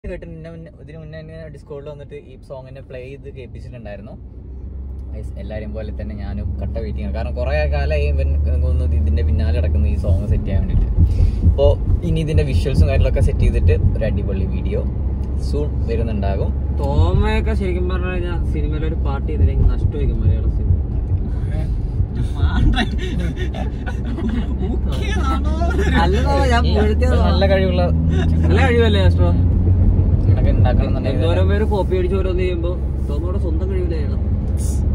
കേട്ട് മുന്നേ മുന്നേ ഇതിന് മുന്നേ തന്നെ ഡിസ്കോഡിൽ വന്നിട്ട് ഈ സോങ് എന്നെ പ്ലേ ചെയ്ത് കേൾപ്പിച്ചിട്ടുണ്ടായിരുന്നു Guys, എല്ലാരെയും പോലെ തന്നെ ഞാനും കട്ട വെയിറ്റിംഗ് ആണ് കാരണം കുറെ കാലമായി ഇവൻ ഒന്ന് ഇതിന്റെ പിന്നാലെ കിടക്കുന്നു ഈ സോങ് സെറ്റ് ചെയ്യാൻ വേണ്ടിയിട്ട് അപ്പോൾ ഇനി ഇതിന്റെ വിഷ്വൽസും കാര്യങ്ങളൊക്കെ സെറ്റ് ചെയ്തിട്ട് ഒരു അടിപൊളി വീഡിയോ സൂൺ വരുന്നുണ്ടാകും തോമയൊക്കെ ശരിക്കും പറഞ്ഞു കഴിഞ്ഞാൽ സിനിമയിൽ ഒരു പാട്ട് ചെയ്തില്ലെങ്കിൽ നഷ്ടമായിരിക്കും മലയാള സിനിമ അല്ലതോ ഞാൻ ഇല്ല, പൊഴുത്തിയത് ഒരു നല്ല കഴിവുള്ള നല്ല കഴിവല്ലേ നഷ്ടോ ഇതൊക്കെ ഉണ്ടാക്കണം എന്നുണ്ടെങ്കിൽ എന്തോരം പേര് കോപ്പി അടിച്ച് ഓരോന്ന് ചെയ്യുമ്പോ തോമയുടെ സ്വന്തം കഴിവില്ല ചെയ്യണം